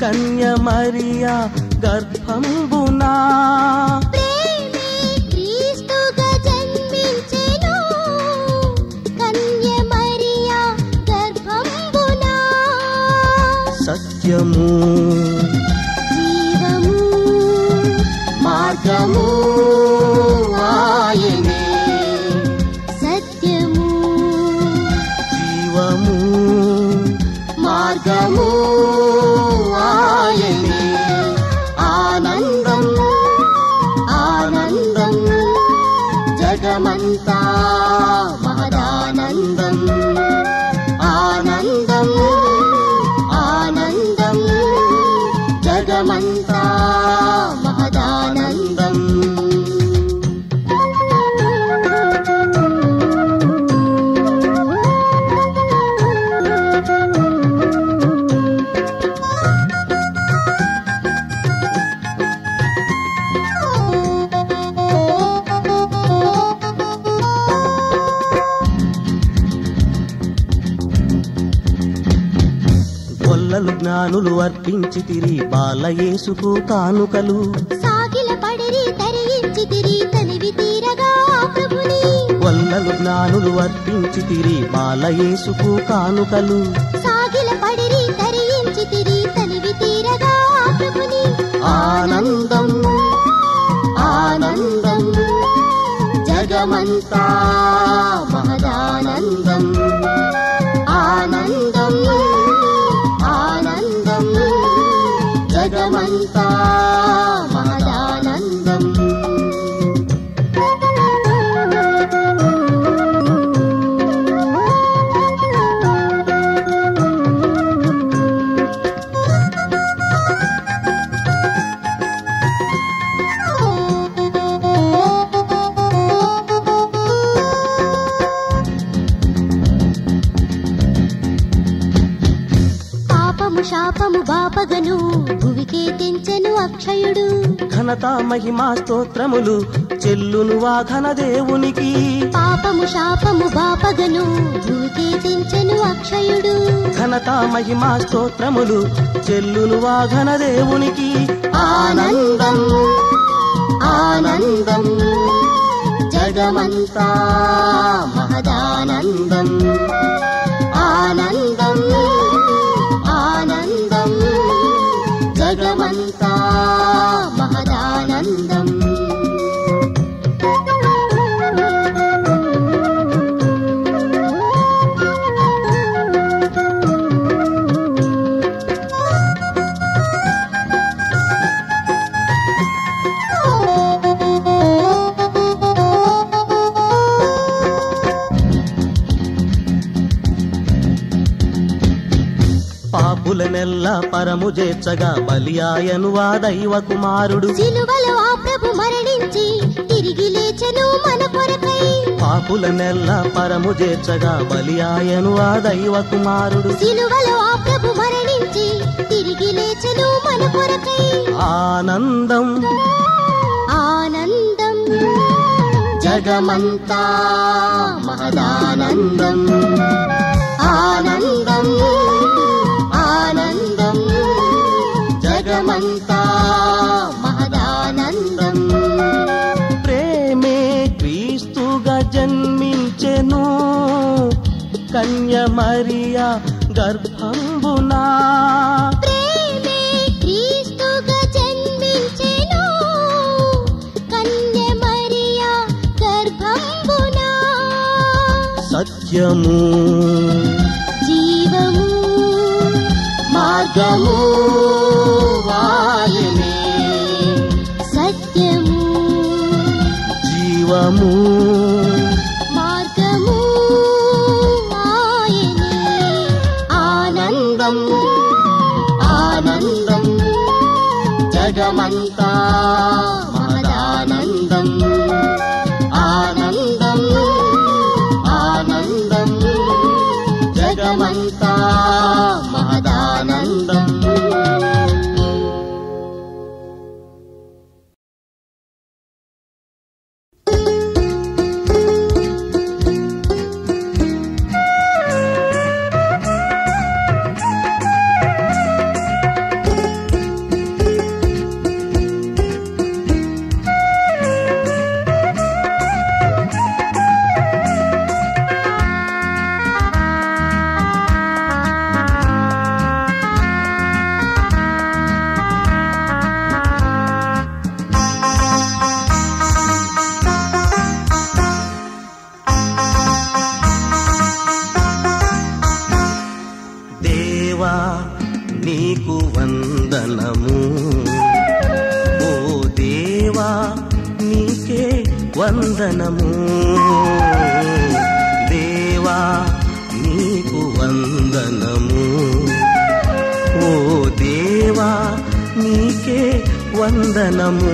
కన్య మరియా గర్భంబునా ప్రేమే క్రీస్తుగా జన్మించెను కన్య మరియా గర్భంబున సత్యము జీవము మార్గము ఆయనే సత్యము జీవము మార్గము ఆయనే ఆనందం ఆనందం జగమంతా మహదానందం ఆనందం ఆనందం జగమంతా మహదానందం గొల్లలు జ్ఞానులు అర్పించి తిరి బాలయేసుకు కానుకలు సాగిల పడిరి తరించి తిరి తనివి తీరగా ప్రభుని గొల్లలు జ్ఞానులు అర్పించి తిరి బాలయేసుకు కానుకలు సాగిల పడిరి తరించి తిరి తనివి తీరగా ప్రభుని ఆనందం ఆనందం జగమంతా మహదానందం ఆనందం ఆనందం జగమంతా మహదానందం పాపము శాపము బాపగను భువికే తెంచెను అక్షయుడు ఘనత మహిమా స్తోత్రములు చెల్లును వాఘన దేవునికి పాపము శాపము బాపగను భువికే తెంచెను అక్షయుడు ఘనత మహిమా స్తోత్రములు చెల్లును వాఘన దేవునికి ఆనందం ఆనందం జగమంతా మహదానందం ఆనందం ఆనందం జగమంతా మహదానందం పాపులనెల్ల పరము చేర్చగా బలియాయను ఆ దైవ కుమారుడు సిలువలో ఆ ప్రభు మరణించి తిరిగి లేచెను మన కొరకై పాపులనెల్ల పరము చేర్చగా బలియాయను ఆ దైవ కుమారుడు సిలువలో ఆ ప్రభు మరణించి తిరిగి లేచెను మన కొరకై ఆనందం ఆనందం జగమంతా మహదానందం ఆనందం ఆనందం జగమంతా మహదానందం ప్రేమే క్రీస్తుగా జన్మించెను కన్య మరియా గర్భంబునా ప్రేమే క్రీస్తుగా జన్మించెను కన్య మరియా గర్భంబున సత్యము జీవము మార్గము వాయునే సత్యము జీవము మార్గము ఆయనే ఆనందం ఆనందం జగమంతా మహదానందం ఆనందం ఆనందం జగమంతా మహదానందం నీకు వందనము ఓ దేవా నీకే వందనము దేవా నీకు వందనము ఓ దేవా నీకే వందనము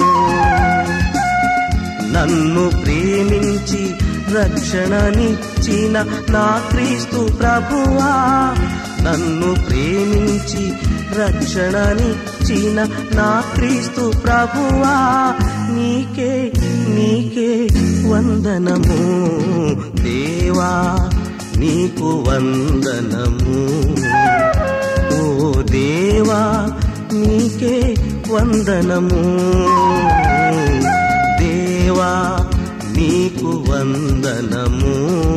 నన్ను ప్రేమించి రక్షణనిచ్చిన నా క్రీస్తు ప్రభువా నన్ను ప్రేమించి రక్షణనిచ్చిన నా క్రీస్తు ప్రభువా నీకే నీకే వందనము దేవా నీకు వందనము ఓ దేవా నీకే వందనము దేవా నీకు వందనము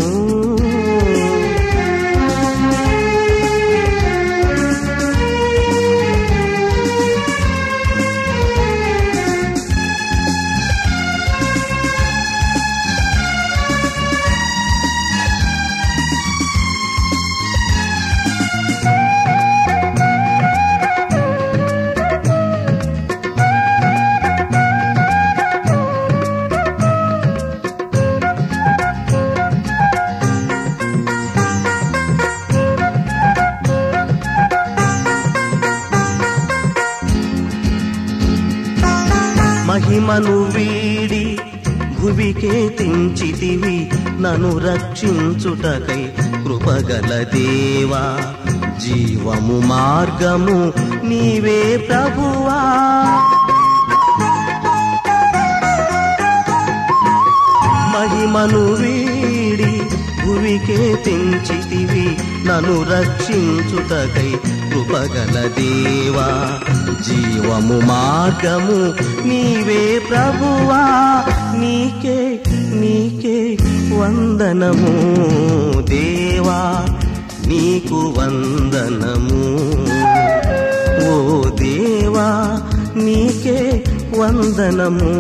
మహిమను వీడి భువికే తెంచితివి నన్ను రక్షించుటకై కృపగల దేవా జీవము మార్గము నీవే ప్రభువా మహిమను వీడి భువికే తెంచితివి నన్ను రక్షించుటకై కృపగల దేవా జీవము మార్గము నీవే ప్రభువా నీకే నీకే వందనము దేవా నీకు వందనము ఓ దేవా నీకే వందనము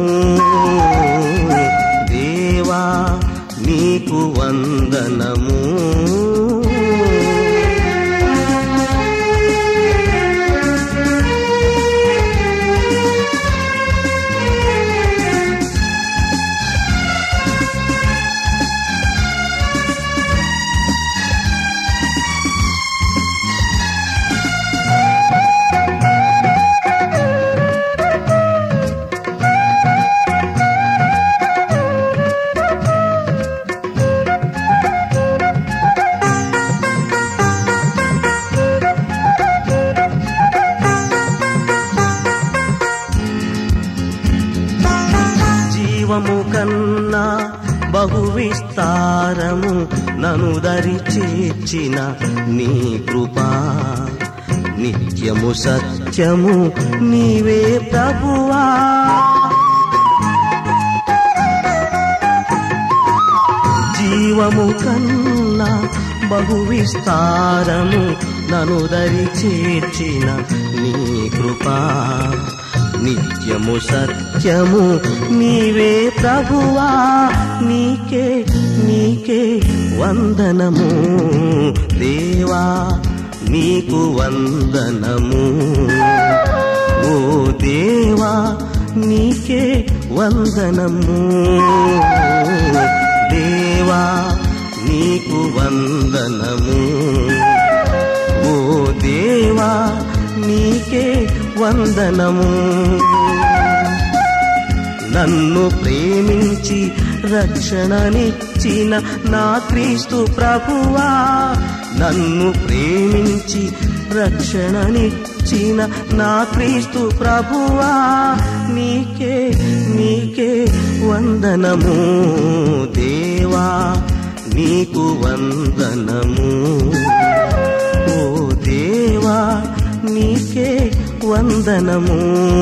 దేవా నీకు వందనము జీవము కన్నా బహు విస్తారము నను దరి చేర్చిన నీ కృపా నిత్యము సత్యము నీవే ప్రభువా జీవము కన్నా బహు విస్తారము నను దరి చేర్చిన నీ కృపా నిత్యము సత్యము నీవే ప్రభువా నీకే నీకే వందనము దేవా నీకు వందనము ఓ దేవా నీకే వందనము దేవా నీకు వందనము ఓ దేవా నీకే వందనము నన్ను ప్రేమించి రక్షణనిచ్చిన నా క్రీస్తు ప్రభువా నన్ను ప్రేమించి రక్షణనిచ్చిన నా క్రీస్తు ప్రభువా నీకే నీకే వందనము దేవా నీకు వందనము ఓ దేవా నీకే వందనము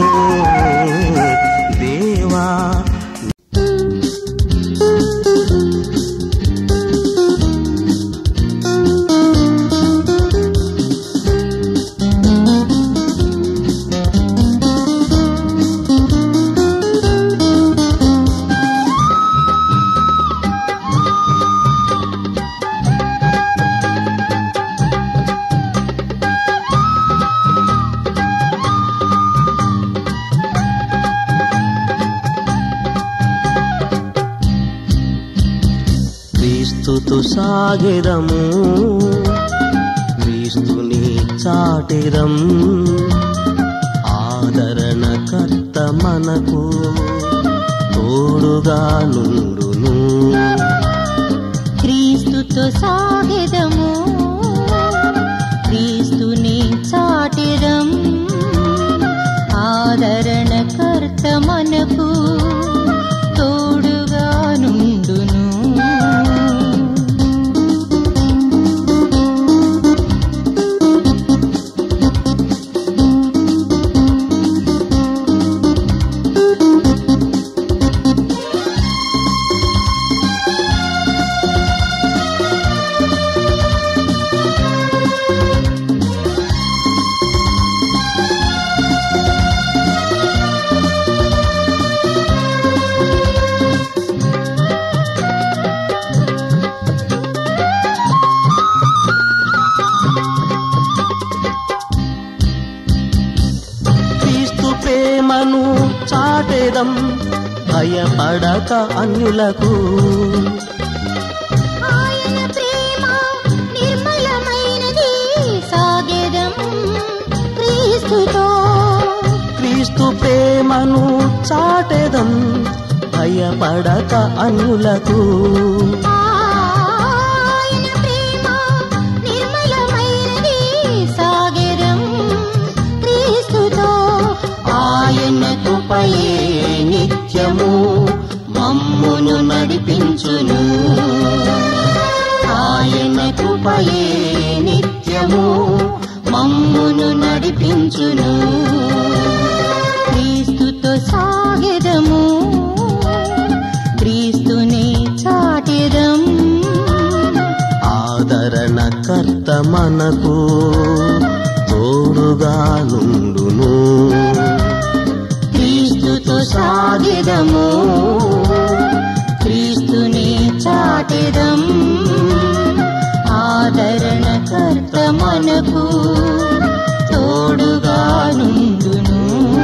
దేవా క్రీస్తుతో సాగెదము క్రీస్తుని చాటెదం ఆదరణకర్త మనకు తోడుగా నుండును క్రీస్తుతో సాగెదము క్రీస్తుని చాటిరం ఆదరణకర్త మనకు తోడుగా నుండును క్రీస్తు ప్రేమను చాటెదం భయపడక అన్యులకు ఆయన ప్రేమ నిర్మలమైనది సాగెదం క్రీస్తుతో క్రీస్తు ప్రేమను చాటెదం భయపడక అన్యులకు ఆయన ప్రేమ నిర్మలమైనది సాగరం క్రీస్తుతో ఆయన కృపయే నిత్యము మమ్మును నడిపించును ఆయన కృపయే నిత్యము మమ్మును నడిపించును క్రీస్తుతో సాగెదము క్రీస్తుని చాటిరం ఆదరణకర్త మనకు తోడుగా నుండును క్రీస్తుతో సాగిదము క్రీస్తుని చాటిరం ఆదరణకర్త మనకు తోడుగా నుండును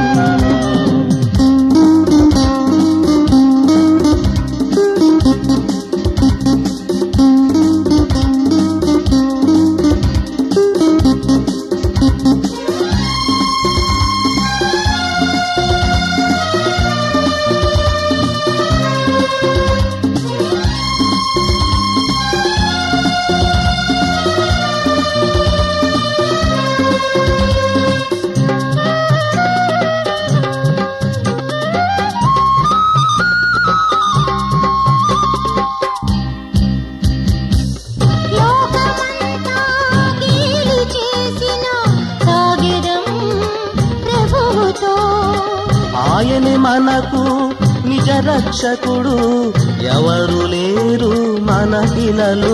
లోకమంతా గేలి చేసిన సాగిరం ప్రభువుతో ఆయనే మనకు నిజ రక్షకుడు ఎవరు లేరు మనకిలలో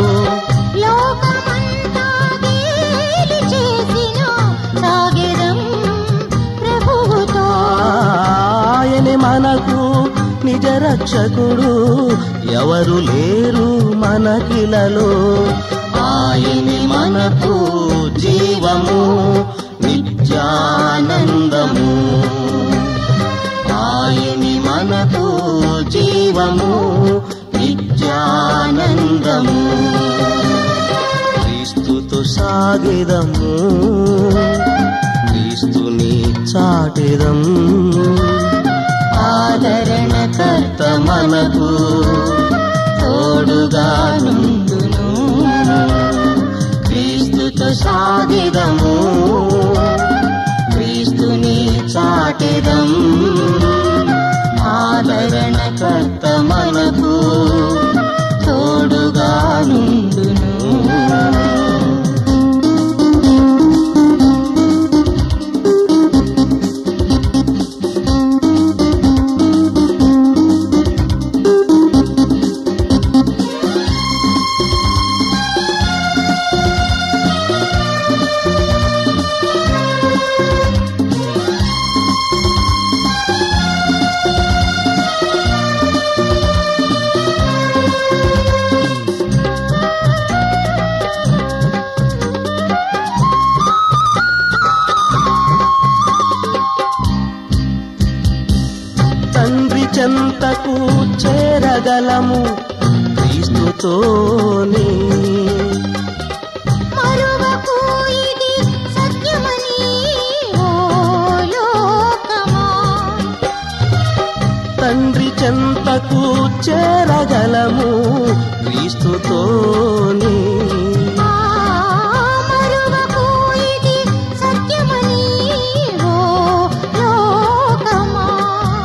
లోకమంతా గేలి చేసిన సాగిరం ప్రభువుతో ఆయనే మనకు నిజ రక్షకుడు ఎవరు లేరు మనకిలలో ఆయనే మనకు జీవము నిత్యానందము ఆయని మనకు జీవము నిత్యానందము క్రీస్తుతో సాగిదము క్రీస్తుని చాటిదం ఆదరణకర్త మనకు తోడుగా నుండును క్రీస్తుతో సాగిదము క్రీస్తుని చాటిదం ఆదరణకర్త మనకు తోడుగా నుండును తండ్రి చెంతకు చేరగలము క్రీస్తు క్రీస్తుతోని మరువకు ఇది సత్యమని ఓ లోకమా తండ్రి చెంతకు చేరగలము క్రీస్తుతోని ఆ మరువకు ఇది సత్యమని ఓ లోకమా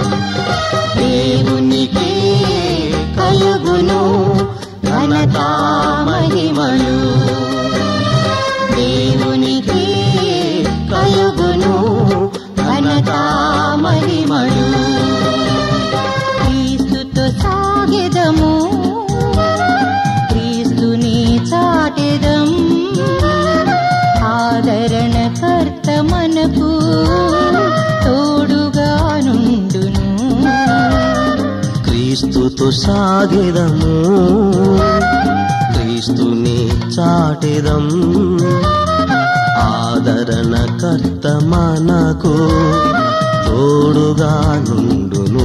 దేవునికే కలుగును ఘనత మహిమలు దేవునికే కలుగును ఘనత మహిమలు క్రీస్తుతో సాగెదము క్రీస్తుని చాటెదం ఆదరణ కర్త మనకు తోడుగా నుండును క్రీస్తుతో సాగెదము క్రీస్తుని చాటెదం ఆదరణ కర్త మనకు తోడుగా నుండును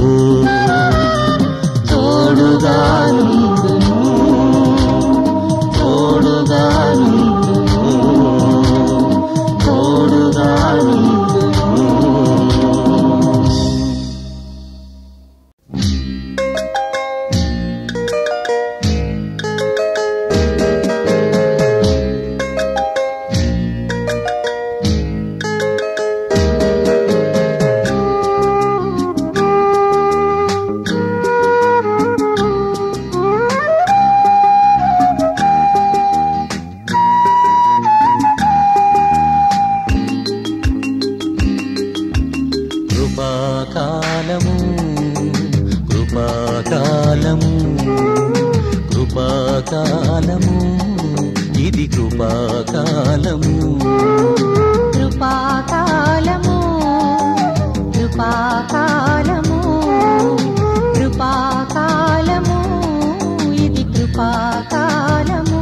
తోడుగా నుండును తోడుగా నుండును తోడుగా నుండును కృపాకాలము కృపాకాలము కృపాకాలము ఇది కృపాకాలము కృపాకాలము కృపాకాలము కృపాకాలము ఇది కృపాకాలము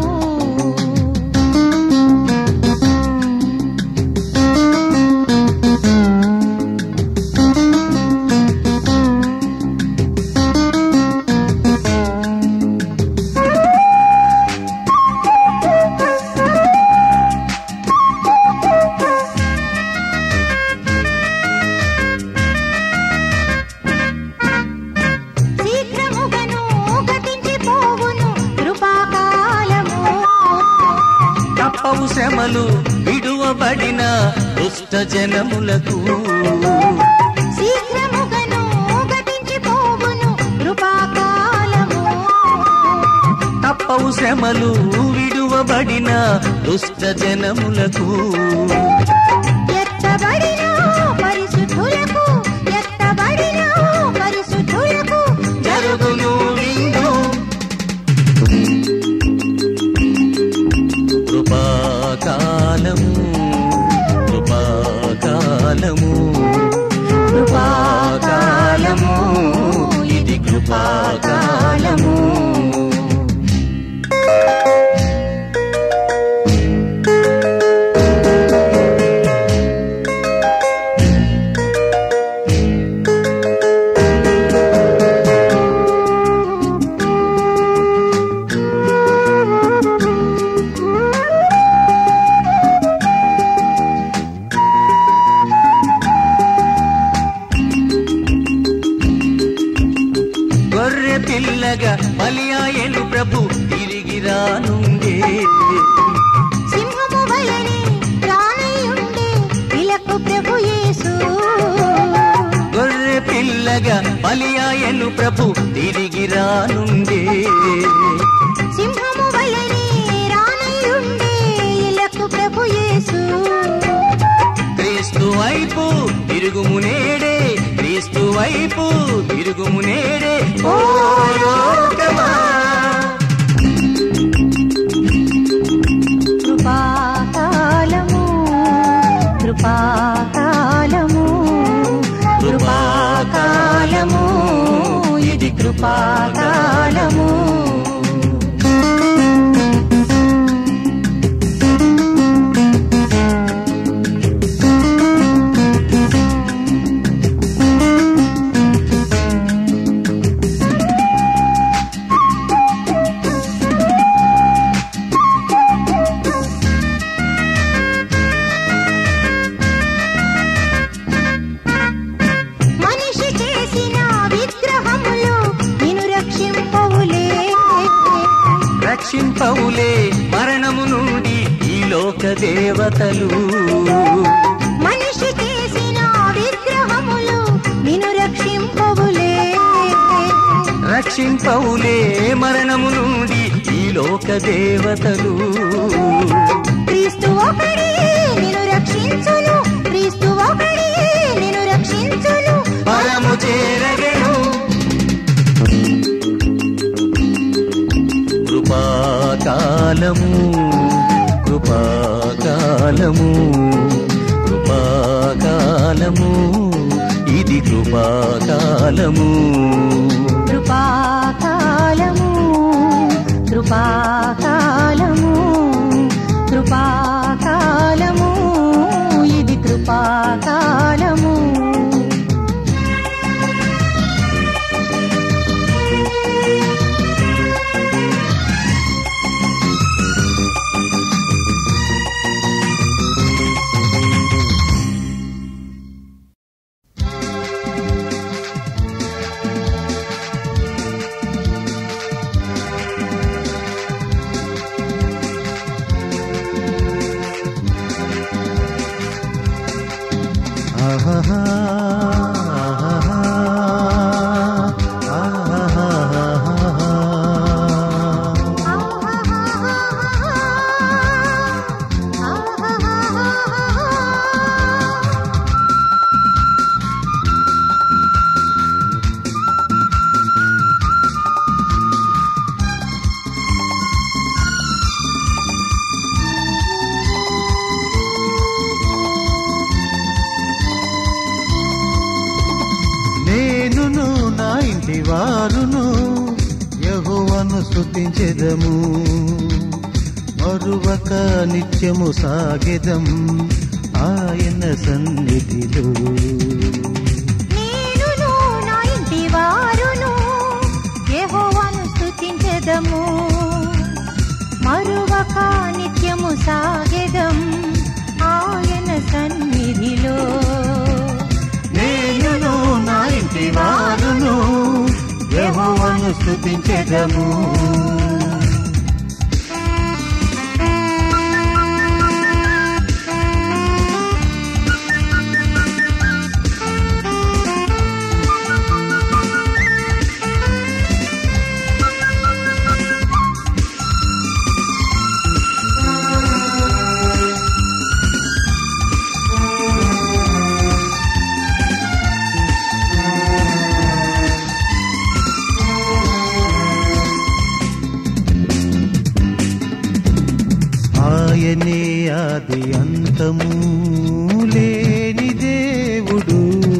శీఘ్రముగను గతించిపోవును కృపాకాలము తప్పవు శ్రమలు విడువబడిన దుష్ట జనములకు శీఘ్రముగను గతించిపోవును కృపాకాలము తప్పవు శ్రమలు విడువబడిన దుష్ట జనములకు ఎత్తబడిన పరిశుద్ధులకు ఎత్తబడిన పరిశుద్ధులకు జరుగును విందు కృపాకాలము కృపాకాలము కృపాకాలము ఇది కృపాకాలము గొర్రె పిల్లగా బలియాయను ప్రభు తిరిగి రానుండే సింహము వలెని రానయ్యుండే ఇలకు ప్రభు యేసు గొర్రె పిల్లగా బలియాయను ప్రభు తిరిగి రానుండే సింహము వలెని రానయ్యుండే ఇలకు ప్రభు యేసు క్రీస్తు వైపు తిరుగుము నేడే క్రీస్తు వైపు తిరుగుము నేడే ఓ లోకమా కృపాకాలము కృపాకాలము కృపాకాలము ఇది కృపాకాలము రక్షింపవులే మరణము నుండి ఈ లోక దేవతలు మనిషి చేసిన విగ్రహములు నిన్ను రక్షింపవులే రక్షింపవులే మరణము నుండి ఈ లోక దేవతలు క్రీస్తు ఒకడే నిన్ను రక్షించును క్రీస్తు ఒకడే నిన్ను రక్షించును పరము చేరగను కృపాకాలము కృపాకాలము కృపాకాలము ఇది కృపాకాలము కృపాకాలము కృపాకాలము కృపాకాలము ఇది కృపాకాలము ఆహాహా, ఆహాహా, ఆహాహా. నేనును నా ఇంటి వారును యహోవను స్తుతించెదము మరువక నిత్యము సాగెదం ఆయన సన్నిధిలో నేనును నా ఇంటి వారును యెహోవాను స్తుతించెదము మరువక నిత్యము సాగెదం ఆయన సన్నిధిలో నేనును నా ఇంటి వారును యహోవను స్తుతించెదము ఆయనే ఆది అంతము లేని దేవుడు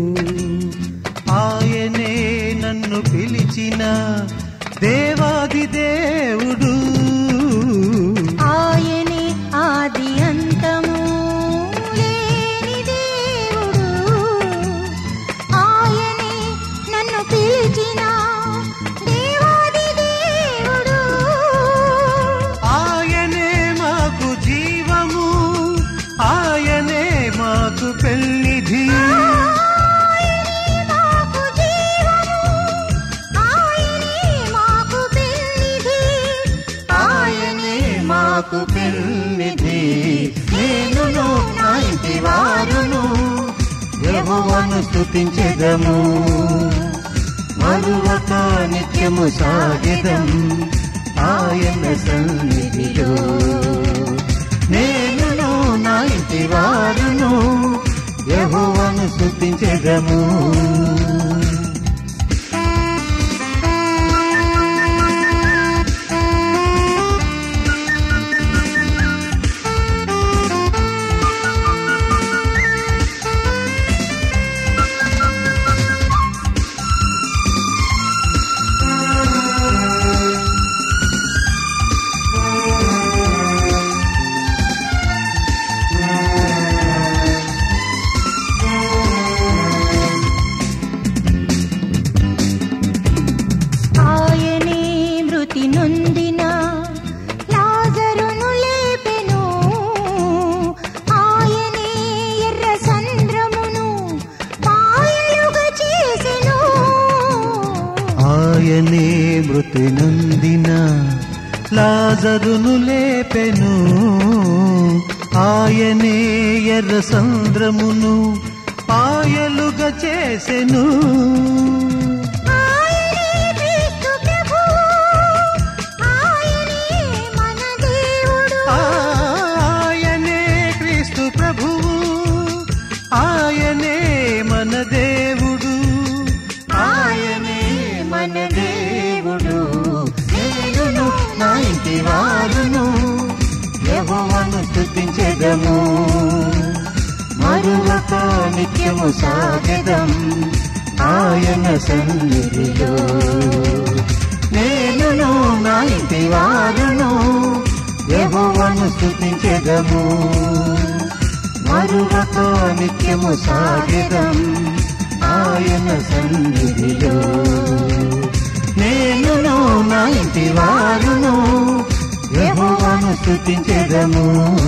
ఆయనే నన్ను పిలిచిన దేవాది దేవుడు ఆయనే ఆది అంతము లేని దేవుడు ఆయనే నన్ను పిలిచిన దేవాది దేవుడు ఆయనే మాకు జీవము ఆయనే మాకు పెళ్లిధి మాకు జీవము ఆయనే మాకు పెన్నిధి ఆయనే మాకు పెళ్లిధి నేనును నా ఇంటి వారును యెహోవాను స్తుతించెదము మరువక నిత్యము సాగెదం ఆయన సన్నిధిలో నేనును నా ఇంటి వారును యెహోవాను స్తుతించెదము ఆయనే మృతి నొందిన లాజరును లేపెను ఆయనే ఎర్ర సంద్రమును పాయలుగా చేసెను ఆయనే మృతి నందిన లాజరును లేపెను ఆయనే ఎర్ర సంద్రమును పాయలుగా చేసెను ఆయనే క్రీస్తు ప్రభువు ఆయనే మన దేవుడు ఆయనే క్రీస్తు ప్రభువు ఆయనే మన దేవుడు ఆయనే మన దేవుడు నేనును నా ఇంటి వారును యెహోవాను స్తుతించెదము మరువక నిత్యము సాగెదం ఆయన సన్నిధిలో నేనును నా ఇంటి వారును యెహోవాను స్తుతించెదము మరువక నిత్యము సాగెదం ఆయన సన్నిధిలో నేనును నా ఇంటి వారును యెహోవాను స్తుతించెదము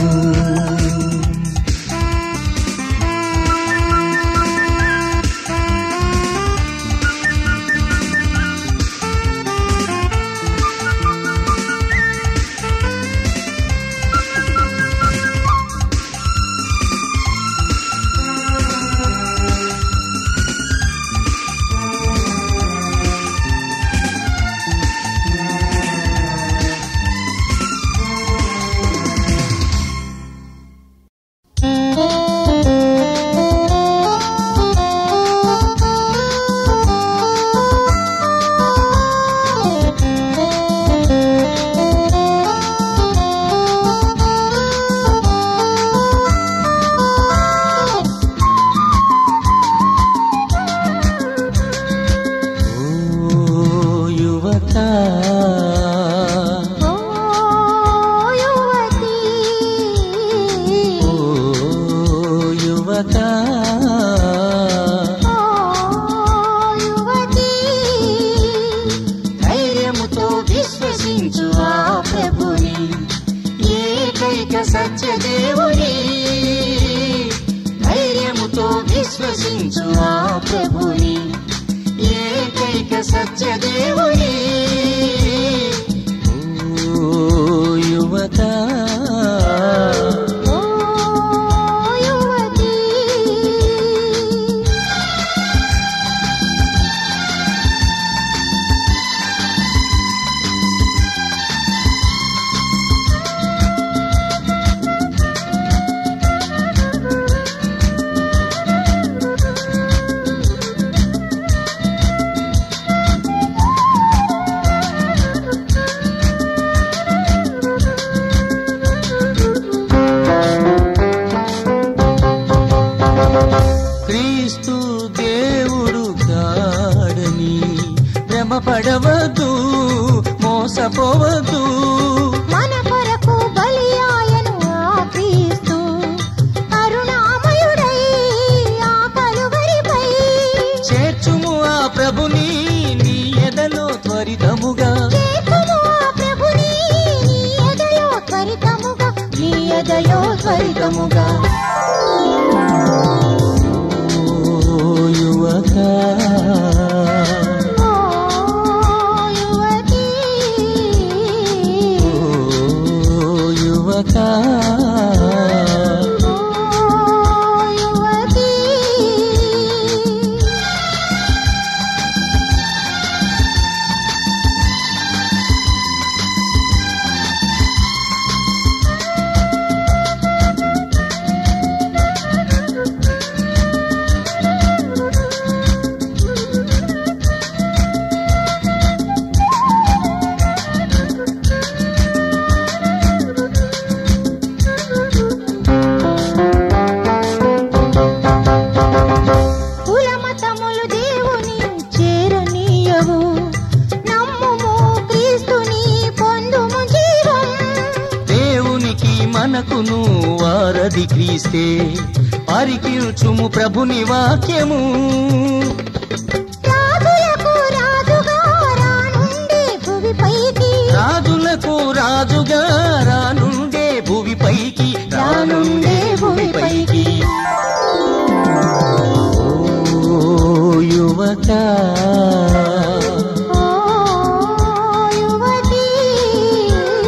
ఓ యువత ఓ యువతి ఓ యువత ఓ యువతి ధైర్యముతో విశ్వసించు ఆ ప్రభుని ఏకైక సత్య దేవుని ధైర్యముతో విశ్వసించు ఆ ప్రభుని ఏకైక సత్య దేవుని ఓ యువత ఓ యువతి క్రీస్తు దేవుడు కాడని భ్రమపడవద్దు మోసపోవద్దు మన కొరకు బలి ఆయను ఆ క్రీస్తు కరుణామయుడై ఆ కలువరిపై చేర్చుము ఆ ప్రభుని నీ ఎదలో త్వరితముగా చేతుము ఆ ప్రభుని నీ ఎదలో త్వరితముగా నీ ఎదలో త్వరితముగా ఓ యువత ఓ యువతి ఓ యువత ఓ యువతి కులమతములు దేవుని చేరనీయవు నమ్ముము క్రీస్తుని పొందుము జీవం దేవునికి మనకును వారధి క్రీస్తే పరికిల్చుము ప్రభుని వాక్యము రాజులకు రాజుగా రానుండే భువిపైకి రాజులకు రాజుగా రానుండే భువిపైకి రానుండే భువిపైకి ఓ యువత ఓ యువతి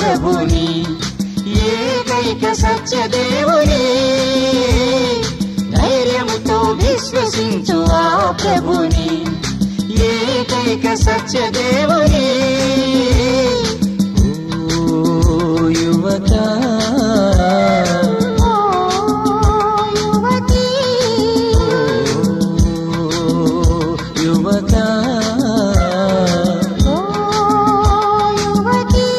ప్రభుని ఏకైక సత్య దేవుని ధైర్యముతో విశ్వసించు ఆ ప్రభుని ఏకైక సత్య దేవుని ఓ యువత ఓ యువతి ఓ యువత ఓ యువతి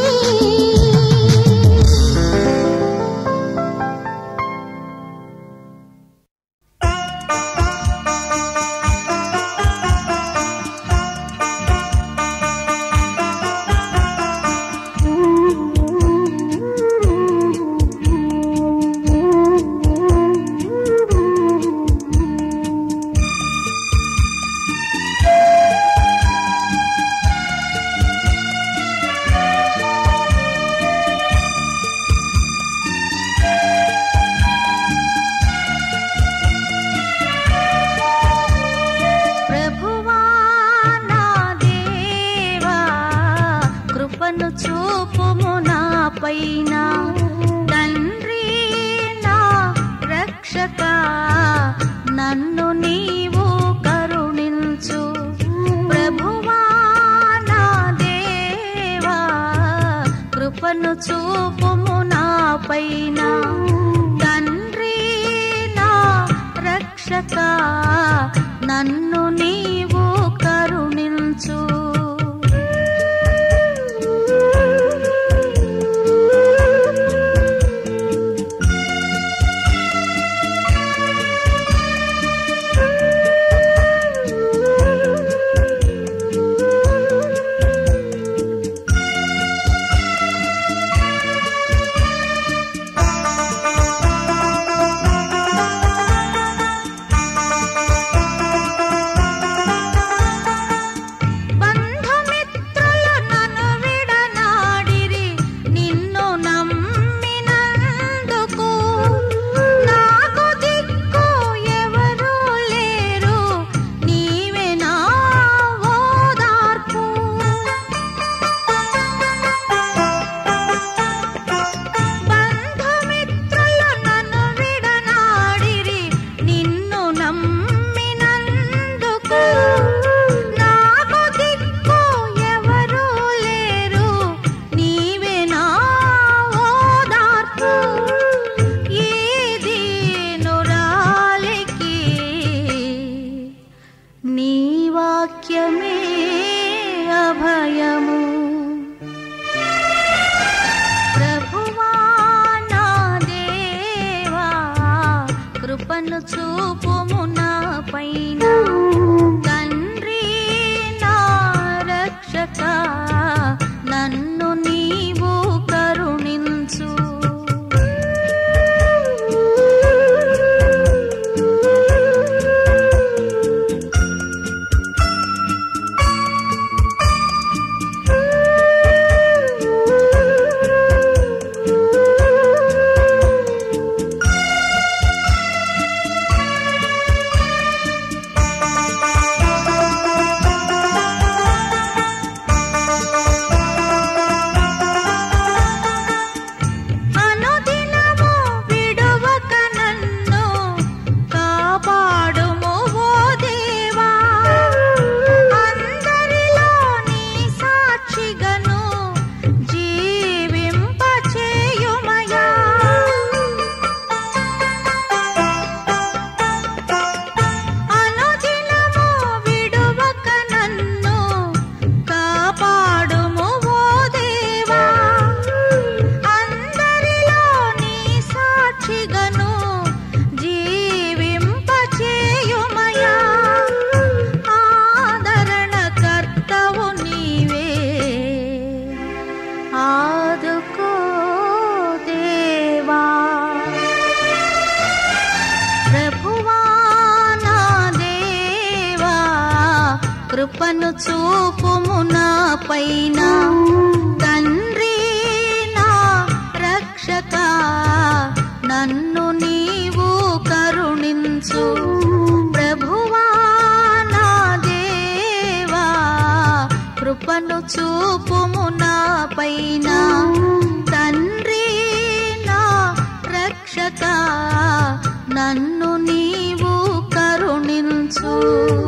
ప్రభువా నా దేవా కృపను చూపుము నా పైన తండ్రి నా రక్షక నన్ను నీవు కరుణించు ప్రభువా నా దేవా కృపను చూపుము నా పైన తండ్రి నా రక్షక నన్ను నీవు కరుణించు బంధుమిత్రులు నన్ను విడనాడిరి నిన్ను నమ్మినందుకు నాకు దిక్కు ఎవరు లేరు నీవే నా ఓదార్పు బంధుమిత్రులు నన్ను విడనాడిరి నిన్ను నమ్మినందుకు నాకు దిక్కు ఎవరు లేరు నీవే నా ఓదార్పు ఈ దీనురాలికి నీ వాక్యమే అభయము ప్రభువా నా దేవా కృపను చూపుము నా పైన తండ్రి నా రక్షక నన్ను నీవు కరుణించు అనుదినము విడువక నన్ను కాపాడుము ఓ దేవా అందరిలో నీ సాక్షిగను జీవింపచేయుమయా అనుదినము విడువక నన్ను కాపాడుము ఓ దేవా అందరిలో నీ సాక్షిగను జీవింపచేయుమయా ఆదరణ కర్తవు నీవే ఆదుకో దేవా ప్రభువా నా దేవా కృపను చూపుము నా పైన తండ్రి నా రక్షక నన్ను నీవు కరుణించు ప్రభువా నా దేవా కృపను చూపుము నా పైన లేక నన్ను నీవు కరుణించు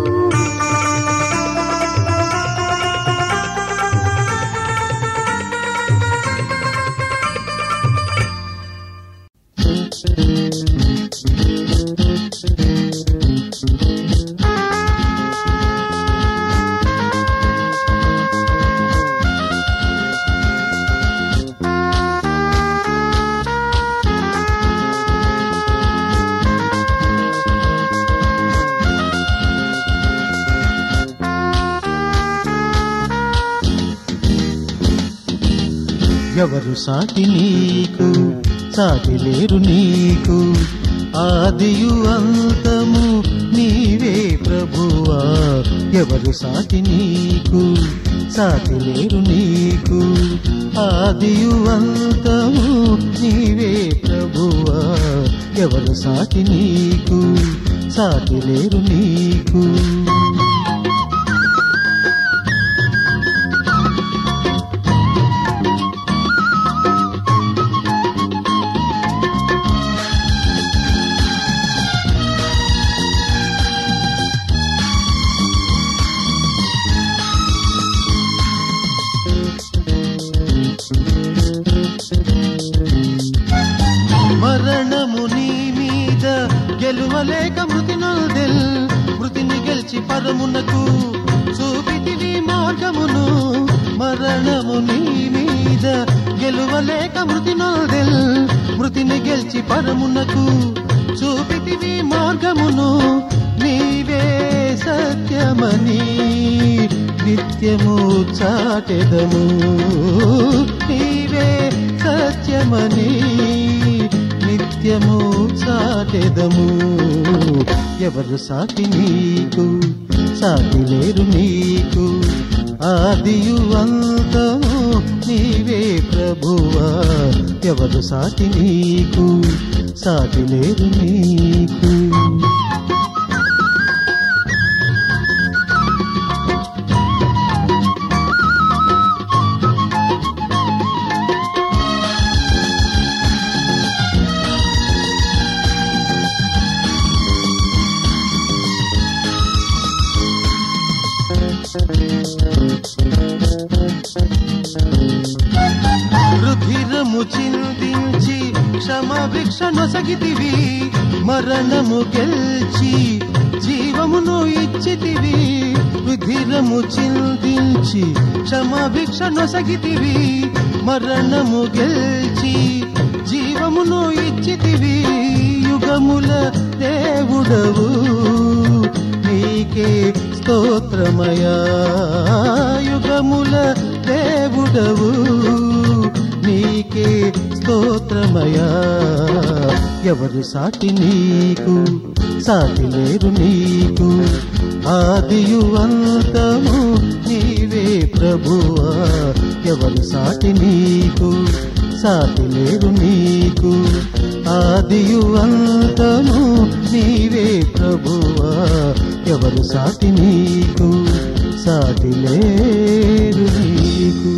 ఎవరు సాటి నీకు సాటి లేరు నీకు ఆదియు అంతము నీవే ప్రభువా ఎవరు సాటి నీకు సాటి లేరు నీకు ఆదియు అంతము నీవే ప్రభువా ఎవరు సాటి నీకు సాటి లేరు నీకు మరణము నీ మీద గెలువలేక మృతి నొందెల్ మృతిని గెలిచి పరమునకు చూపితివి మార్గమును మరణము నీ మీద గెలువలేక మృతి నొందెల్ మృతిని గెలిచి పరమునకు చూపితివి మార్గమును నీవే సత్యమని నిత్యము చాటెదము నీవే సత్యమని నిత్యము చాటెదము ఎవరు సాటి నీకు సాటి లేరు నీకు ఆదియు అంతము నీవే ప్రభువా ఎవరు సాటి నీకు సాటి లేరు నీకు రుధిరము చిందించి క్షమభిక్ష నొసగితివి మరణము గెల్చి జీవమును ఇచ్చితివి రుధిరము చిందించి క్షమభిక్ష నొసగితివి మరణము గెల్చి జీవమును ఇచ్చితివి యుగముల దేవుడవు నీకే స్తోత్రమయా యుగముల దేవుడవు నీకే స్తోత్రమయా ఎవరు సాటి నీకు సాటి లేరు నీకు ఆదియు అంతము నీవే ప్రభువా ఎవరు సాటి నీకు సాటి లేరు నీకు ఆదియు అంతము నీవే ప్రభువా ఎవరు సాటి నీకు సాటి లేరు నీకు